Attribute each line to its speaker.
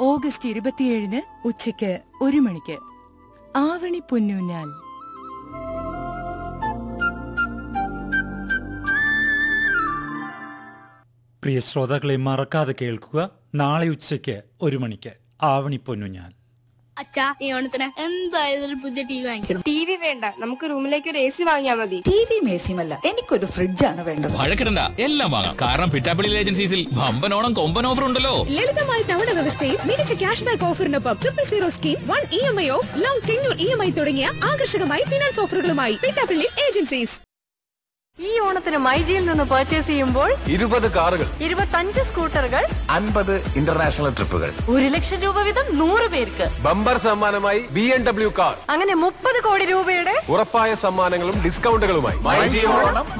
Speaker 1: August ഇരുപത്തിയേഴിന് ഉച്ചയ്ക്ക് ഒരു മണിക്ക് ആവണി പൊന്നൂഞ്ഞാൽ
Speaker 2: പ്രിയ ശ്രോതാക്കളെ മറക്കാതെ കേൾക്കുക നാളെ ഉച്ചയ്ക്ക് ഒരു മണിക്ക് ആവണി പൊന്നുഞ്ഞാൽ
Speaker 3: അച്ഛാ ഈ ഓണത്തിന് എന്തായാലും ഒരു പുതിയ ടി വി വാങ്ങിക്കണം
Speaker 4: ടി വി വേണ്ട നമുക്ക് റൂമിലേക്ക് ഒരു എ സി വാങ്ങിയാൽ മതി
Speaker 5: ടി വി മേസിയുമല്ല എനിക്കൊരു ഫ്രിഡ്ജാണ് വേണ്ടത്
Speaker 6: വഴക്കിടണ്ട എല്ലാം വാങ്ങാം കാരണം പിറ്റാപ്പിളി ഏജൻസീസിൽ വമ്പൻ ഓണം കൊമ്പൻ ഓഫർ ഉണ്ടല്ലോ
Speaker 7: ലളിതമായ തവണ വ്യവസ്ഥയും മികച്ച ക്യാഷ് ബാക്ക് ഓഫറിനൊപ്പം triple zero scheme one E M I of long tenure E M I തുടങ്ങിയ ആകർഷകമായ ഫിനാൻസ് ഓഫറുകളുമായി പിട്ടാപ്പിള്ളി ഏജൻസീസ്
Speaker 4: ഈ ഓണത്തിന് മൈജിയിൽ നിന്ന് പർച്ചേസ് ചെയ്യുമ്പോൾ
Speaker 8: ഇരുപത് കാറുകൾ
Speaker 4: ഇരുപത്തഞ്ച് സ്കൂട്ടറുകൾ
Speaker 8: അൻപത് ഇന്റർനാഷണൽ ട്രിപ്പുകൾ
Speaker 4: ഒരു ലക്ഷം രൂപ വീതം നൂറ് പേർക്ക്
Speaker 8: ബമ്പർ സമ്മാനമായി ബി എം ഡബ്ല്യു കാർ
Speaker 4: അങ്ങനെ മുപ്പത് കോടി രൂപയുടെ
Speaker 8: ഉറപ്പായ സമ്മാനങ്ങളും ഡിസ്കൗണ്ടുകളുമായി